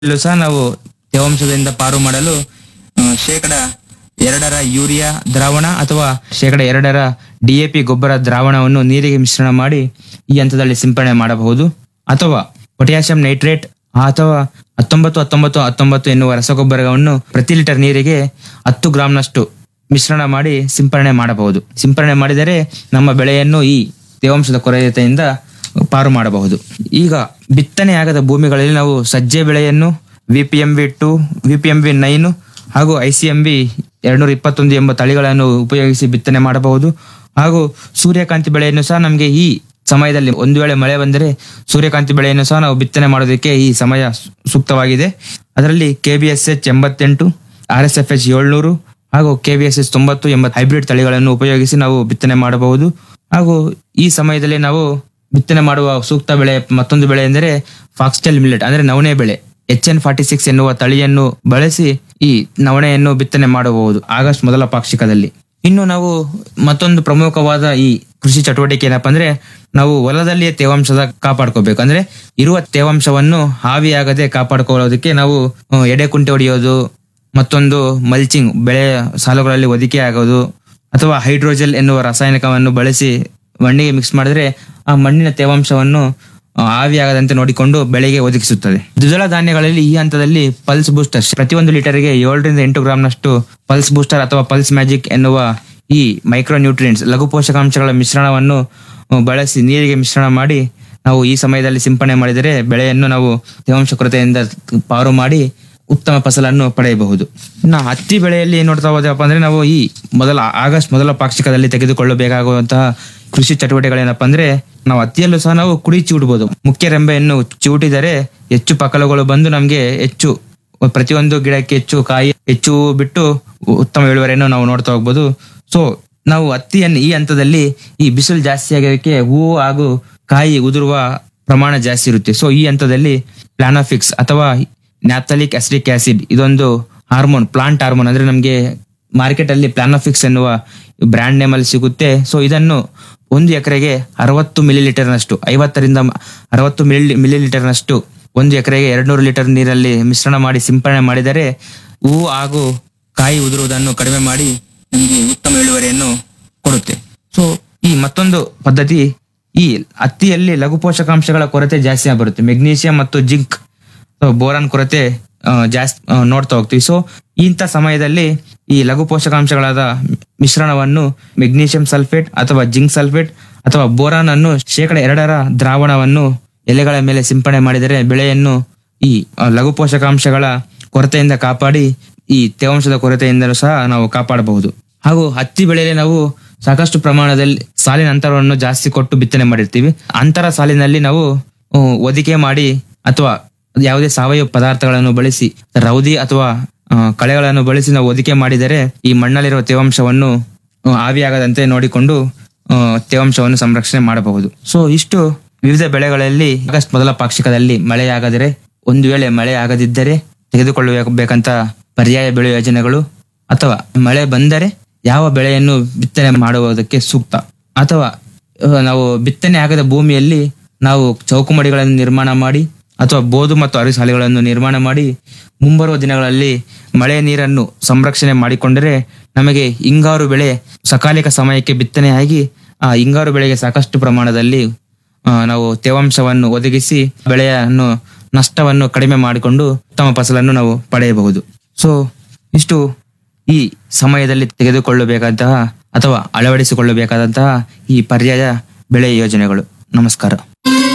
ಇಲ್ಲೂ ಸಹ ನಾವು ತೇವಾಂಶದಿಂದ ಪಾರು ಮಾಡಲು ಆ, ಶೇಕಡ ಎರಡರ ಯೂರಿಯಾ ದ್ರಾವಣ ಅಥವಾ ಶೇಕಡ ಎರಡರ ಡಿಎಪಿ ಗೊಬ್ಬರ ದ್ರಾವಣವನ್ನು ನೀರಿಗೆ ಮಿಶ್ರಣ ಮಾಡಿ ಈ ಹಂತದಲ್ಲಿ ಸಿಂಪಡಣೆ ಮಾಡಬಹುದು ಅಥವಾ ಪೊಟ್ಯಾಷಿಯಂ ನೈಟ್ರೇಟ್ ಅಥವಾ ಹತ್ತೊಂಬತ್ತು ಹತ್ತೊಂಬತ್ತು ಹತ್ತೊಂಬತ್ತು ಎನ್ನುವ ರಸಗೊಬ್ಬರವನ್ನು ಪ್ರತಿ ಲೀಟರ್ ನೀರಿಗೆ ಹತ್ತು ಗ್ರಾಂನಷ್ಟು ಮಿಶ್ರಣ ಮಾಡಿ ಸಿಂಪರಣೆ ಮಾಡಬಹುದು ಸಿಂಪರಣೆ ಮಾಡಿದರೆ ನಮ್ಮ ಬೆಳೆಯನ್ನು ಈ ತೇವಾಂಶದ ಕೊರತೆಯಿಂದ ಪಾರು ಮಾಡಬಹುದು ಈಗ ಬಿತ್ತನೆಯಾಗದ ಭೂಮಿಗಳಲ್ಲಿ ನಾವು ಸಜ್ಜೆ ಬೆಳೆಯನ್ನು V P M V two V P M V nine ಹಾಗೂ ಐ ಸಿ ಎಂ ಬಿ ಎರಡ್ನೂರ ಇಪ್ಪತ್ತೊಂದು ಎಂಬ ತಳಿಗಳನ್ನು ಉಪಯೋಗಿಸಿ ಬಿತ್ತನೆ ಮಾಡಬಹುದು ಹಾಗೂ ಸೂರ್ಯಕಾಂತಿ ಬೆಳೆಯನ್ನು ಸಹ ನಮಗೆ ಈ ಸಮಯದಲ್ಲಿ ಒಂದು ವೇಳೆ ಮಳೆ ಬಂದರೆ ಸೂರ್ಯಕಾಂತಿ ಬೆಳೆಯನ್ನು ಸಹ ನಾವು ಬಿತ್ತನೆ ಮಾಡೋದಕ್ಕೆ ಈ ಸಮಯ ಸು- ಸೂಕ್ತವಾಗಿದೆ ಅದರಲ್ಲಿ ಕೆ ಬಿ ಎಸ್ ಎಚ್ ಎಂಬತ್ತೆಂಟು ಆರ್ ಎಸ್ ಎಫ್ ಎಚ್ ಏಳ್ನೂರು ಹಾಗೂ ಕೆ ವಿ ಎಸ್ ಎಸ್ ತೊಂಬತ್ತು ಎಂಬ ಹೈಬ್ರಿಡ್ ತಳಿಗಳನ್ನು ಉಪಯೋಗಿಸಿ ನಾವು ಬಿತ್ತನೆ ಮಾಡಬಹುದು ಹಾಗೂ ಈ ಸಮಯದಲ್ಲಿ ನಾವು ಬಿತ್ತನೆ ಮಾಡುವ ಸೂಕ್ತ ಬೆಳೆ ಮತ್ತೊಂದು ಬೆಳೆ ಎಂದರೆ ಫಾಕ್ಸ್ಟೆಲ್ ಮಿಲೆಟ್ ಅಂದ್ರೆ ನವಣೆ ಬೆಳೆ ಎಚ್ ಎನ್ ಫಾರ್ಟಿ ಸಿಕ್ಸ್ ಎನ್ನುವ ತಳಿಯನ್ನು ಬಳಸಿ ಈ ನವಣೆಯನ್ನು ಬಿತ್ತನೆ ಮಾಡಬಹುದು ಆಗಸ್ಟ್ ಮೊದಲ ಪಾಕ್ಷಿಕದಲ್ಲಿ ಇನ್ನು ನಾವು ಮತ್ತೊಂದು ಪ್ರಮುಖವಾದ ಈ ಕೃಷಿ ಚಟುವಟಿಕೆ ಏನಪ್ಪಾ ಅಂದ್ರೆ ನಾವು ಹೊಲದಲ್ಲಿಯೇ ತೇವಾಂಶದ ಕಾಪಾಡ್ಕೋಬೇಕು ಅಂದ್ರೆ ಇರುವ ತೇವಾಂಶವನ್ನು ಹಾವಿಯಾಗದೆ ಕಾಪಾಡ್ಕೊಳ್ಳೋದಕ್ಕೆ ನಾವು ಆ, ಎಡೆ ಕುಂಟೆ ಹೊಡೆಯೋದು ಮತ್ತೊಂದು ಮಲ್ಚಿಂಗ್ ಬೆಳೆ ಸಾಲುಗಳಲ್ಲಿ ಹೊದಿಕೆ ಆಗೋದು ಅಥವಾ ಹೈಡ್ರೋಜೆಲ್ ಎನ್ನುವ ರಾಸಾಯನಿಕವನ್ನು ಬಳಸಿ ಮಣ್ಣಿಗೆ ಮಿಕ್ಸ್ ಮಾಡಿದ್ರೆ ಆ ಮಣ್ಣಿನ ತೇವಾಂಶವನ್ನು ಆ, ಆವಿಯಾಗದಂತೆ ನೋಡಿಕೊಂಡು ಬೆಳೆಗೆ ಒದಗಿಸುತ್ತದೆ ದ್ವಿದಳ ಧಾನ್ಯಗಳಲ್ಲಿ ಈ ಹಂತದಲ್ಲಿ ಪಲ್ಸ್ ಬೂಸ್ಟರ್ ಪ್ರತಿಯೊಂದು ಲೀಟರ್ಗೆ ಏಳರಿಂದ ಎಂಟು ಗ್ರಾಂನಷ್ಟು ಪಲ್ಸ್ ಬೂಸ್ಟರ್ ಅಥವಾ ಪಲ್ಸ್ ಮ್ಯಾಜಿಕ್ ಎನ್ನುವ ಈ ಮೈಕ್ರೋ ನ್ಯೂಟ್ರಿಯೆಂಟ್ಸ್ ಲಘು ಪೋಷಕಾಂಶಗಳ ಮಿಶ್ರಣವನ್ನು ಆ, ಬಳಸಿ ನೀರಿಗೆ ಮಿಶ್ರಣ ಮಾಡಿ ನಾವು ಈ ಸಮಯದಲ್ಲಿ ಸಿಂಪಡಣೆ ಮಾಡಿದರೆ ಬೆಳೆಯನ್ನು ನಾವು ತೇವಾಂಶ ಕೊರತೆಯಿಂದ ಪಾರು ಮಾಡಿ ಉತ್ತಮ ಫಸಲನ್ನು ಪಡೆಯಬಹುದು ಇನ್ನು ಹತ್ತಿ ಬೆಳೆಯಲ್ಲಿ ಏನ್ ನೋಡ್ತಾ ಹೋದಪ್ಪ ಅಂದ್ರೆ ನಾವು ಈ ಮೊದಲ ಆಗಸ್ಟ್ ಮೊದಲ ಪಾಕ್ಷಿಕದಲ್ಲಿ ತೆಗೆದುಕೊಳ್ಳಬೇಕಾಗುವಂತಹ ಕೃಷಿ ಚಟುವಟಿಕೆಗಳೇನಪ್ಪ ಅಂದ್ರೆ ನಾವು ಹತ್ತಿಯಲ್ಲೂ ಸಹ ನಾವು ಕುಡಿ ಚಿವುಟಬಹುದು ಮುಖ್ಯ ರೆಂಬೆಯನ್ನು ಚಿವುಟಿದರೆ ಹೆಚ್ಚು ಪಕಲುಗಳು ಬಂದು ನಮಗೆ ಹೆಚ್ಚು ಪ್ರತಿಯೊಂದು ಗಿಡಕ್ಕೆ ಹೆಚ್ಚು ಕಾಯಿ ಹೆಚ್ಚು ಹೂವು ಬಿಟ್ಟು ಉತ್ತಮ ಇಳುವರಿಯನ್ನು ನಾವು ನೋಡ್ತಾ ಹೋಗ್ಬೋದು ಸೊ ನಾವು ಹತ್ತಿಯನ್ನು ಈ ಹಂತದಲ್ಲಿ ಈ ಬಿಸಿಲು ಜಾಸ್ತಿ ಆಗೋದಕ್ಕೆ ಹೂವು ಹಾಗೂ ಕಾಯಿ ಉದುರುವ ಪ್ರಮಾಣ ಜಾಸ್ತಿ ಇರುತ್ತೆ ಸೊ ಈ ಹಂತದಲ್ಲಿ ಪ್ಲಾನೋಫಿಕ್ಸ್ ಅಥವಾ ನ್ಯಾಥಲಿಕ್ ಅಸಿಡಿಕ್ ಆಸಿಡ್ ಇದೊಂದು ಹಾರ್ಮೋನ್ ಪ್ಲಾಂಟ್ ಹಾರ್ಮೋನ್ ಅಂದ್ರೆ ನಮಗೆ ಮಾರ್ಕೆಟ್ ಅಲ್ಲಿ ಪ್ಲಾನೋಫಿಕ್ಸ್ ಎನ್ನುವ ಬ್ರ್ಯಾಂಡ್ ನೇಮ್ ಅಲ್ಲಿ ಸಿಗುತ್ತೆ ಸೊ ಇದನ್ನು ಒಂದು ಎಕರೆಗೆ ಅರವತ್ತು ಮಿಲಿ ಲೀಟರ್ನಷ್ಟು ಐವತ್ತರಿಂದ ಅರವತ್ತು ಮಿಲಿ ಮಿಲಿ ಲೀಟರ್ನಷ್ಟು ಒಂದು ಎಕರೆಗೆ ಎರಡ್ನೂರು ಲೀಟರ್ ನೀರಲ್ಲಿ ಮಿಶ್ರಣ ಮಾಡಿ ಸಿಂಪಡಣೆ ಮಾಡಿದರೆ ಹೂವು ಹಾಗೂ ಕಾಯಿ ಉದುರುವುದನ್ನು ಕಡಿಮೆ ಮಾಡಿ ನಮಗೆ ಉತ್ತಮ ಇಳುವರಿಯನ್ನು ಕೊಡುತ್ತೆ ಸೊ ಈ ಮತ್ತೊಂದು ಪದ್ಧತಿ ಈ ಹತ್ತಿಯಲ್ಲಿ ಲಘು ಪೋಷಕಾಂಶಗಳ ಕೊರತೆ ಜಾಸ್ತಿ ಬರುತ್ತೆ ಮೆಗ್ನೀಷಿಯಂ ಮತ್ತು ಜಿಂಕ್ ಬೋರಾನ್ ಕೊರತೆ ಆ, ಜಾಸ್ತಿ ಆ, ನೋಡ್ತಾ ಹೋಗ್ತೀವಿ ಸೊ ಇಂಥ ಸಮಯದಲ್ಲಿ ಈ ಲಘು ಪೋಷಕಾಂಶಗಳಾದ ಮಿಶ್ರಣವನ್ನು ಮೆಗ್ನೀಷಿಯಂ ಸಲ್ಫೇಟ್ ಅಥವಾ ಜಿಂಕ್ ಸಲ್ಫೇಟ್ ಅಥವಾ ಬೋರಾನ್ ಅನ್ನು ಶೇಕಡ ಎರಡರ ದ್ರಾವಣವನ್ನು ಎಲೆಗಳ ಮೇಲೆ ಸಿಂಪಡಣೆ ಮಾಡಿದರೆ ಬೆಳೆಯನ್ನು ಈ ಆ, ಲಘು ಪೋಷಕಾಂಶಗಳ ಕೊರತೆಯಿಂದ ಕಾಪಾಡಿ ಈ ತೇವಾಂಶದ ಕೊರತೆಯಿಂದಲೂ ಸಹ ನಾವು ಕಾಪಾಡಬಹುದು ಹಾಗೂ ಹತ್ತಿ ಬೆಳೆಯಲ್ಲಿ ನಾವು ಸಾಕಷ್ಟು ಪ್ರಮಾಣದಲ್ಲಿ ಸಾಲಿನ ಅಂತರವನ್ನು ಜಾಸ್ತಿ ಕೊಟ್ಟು ಬಿತ್ತನೆ ಮಾಡಿರ್ತೀವಿ ಅಂತರ ಸಾಲಿನಲ್ಲಿ ನಾವು ಆ, ಹೊದಿಕೆ ಮಾಡಿ ಅಥವಾ ಯಾವುದೇ ಸಾವಯವ ಪದಾರ್ಥಗಳನ್ನು ಬಳಸಿ ರೌದಿ ಅಥವಾ ಆ, ಕಳೆಗಳನ್ನು ಬಳಸಿ ನಾವು ಹೊದಿಕೆ ಮಾಡಿದರೆ ಈ ಮಣ್ಣಲ್ಲಿರುವ ತೇವಾಂಶವನ್ನು ಆ, ಆವಿಯಾಗದಂತೆ ನೋಡಿಕೊಂಡು ಆ, ತೇವಾಂಶವನ್ನು ಸಂರಕ್ಷಣೆ ಮಾಡಬಹುದು ಸೊ ಇಷ್ಟು ವಿವಿಧ ಬೆಳೆಗಳಲ್ಲಿ ಆಗಸ್ಟ್ ಮೊದಲ ಪಾಕ್ಷಿಕದಲ್ಲಿ ಮಳೆಯಾಗದರೆ ಒಂದು ವೇಳೆ ಮಳೆ ಆಗದಿದ್ದರೆ ತೆಗೆದುಕೊಳ್ಳಬೇಕಂತ ಪರ್ಯಾಯ ಬೆಳೆ ಯೋಜನೆಗಳು ಅಥವಾ ಮಳೆ ಬಂದರೆ ಯಾವ ಬೆಳೆಯನ್ನು ಬಿತ್ತನೆ ಮಾಡುವುದಕ್ಕೆ ಸೂಕ್ತ ಅಥವಾ ಆ, ನಾವು ಬಿತ್ತನೆ ಆಗದ ಭೂಮಿಯಲ್ಲಿ ನಾವು ಚೌಕುಮಡಿಗಳನ್ನು ನಿರ್ಮಾಣ ಮಾಡಿ ಅಥವಾ ಬೋದು ಮತ್ತು ಅರಿಸಾಲೆಗಳನ್ನು ನಿರ್ಮಾಣ ಮಾಡಿ ಮುಂಬರುವ ದಿನಗಳಲ್ಲಿ ಮಳೆ ನೀರನ್ನು ಸಂರಕ್ಷಣೆ ಮಾಡಿಕೊಂಡರೆ ನಮಗೆ ಹಿಂಗಾರು ಬೆಳೆ ಸಕಾಲಿಕ ಸಮಯಕ್ಕೆ ಬಿತ್ತನೆಯಾಗಿ ಆ ಹಿಂಗಾರು ಬೆಳೆಗೆ ಸಾಕಷ್ಟು ಪ್ರಮಾಣದಲ್ಲಿ ಆ, ನಾವು ತೇವಾಂಶವನ್ನು ಒದಗಿಸಿ ಬೆಳೆಯನ್ನು ನಷ್ಟವನ್ನು ಕಡಿಮೆ ಮಾಡಿಕೊಂಡು ಉತ್ತಮ ಫಸಲನ್ನು ನಾವು ಪಡೆಯಬಹುದು ಸೊ ಇಷ್ಟು ಈ ಸಮಯದಲ್ಲಿ ತೆಗೆದುಕೊಳ್ಳಬೇಕಾದಂತಹ ಅಥವಾ ಅಳವಡಿಸಿಕೊಳ್ಳಬೇಕಾದಂತಹ ಈ ಪರ್ಯಾಯ ಬೆಳೆ ಯೋಜನೆಗಳು ನಮಸ್ಕಾರ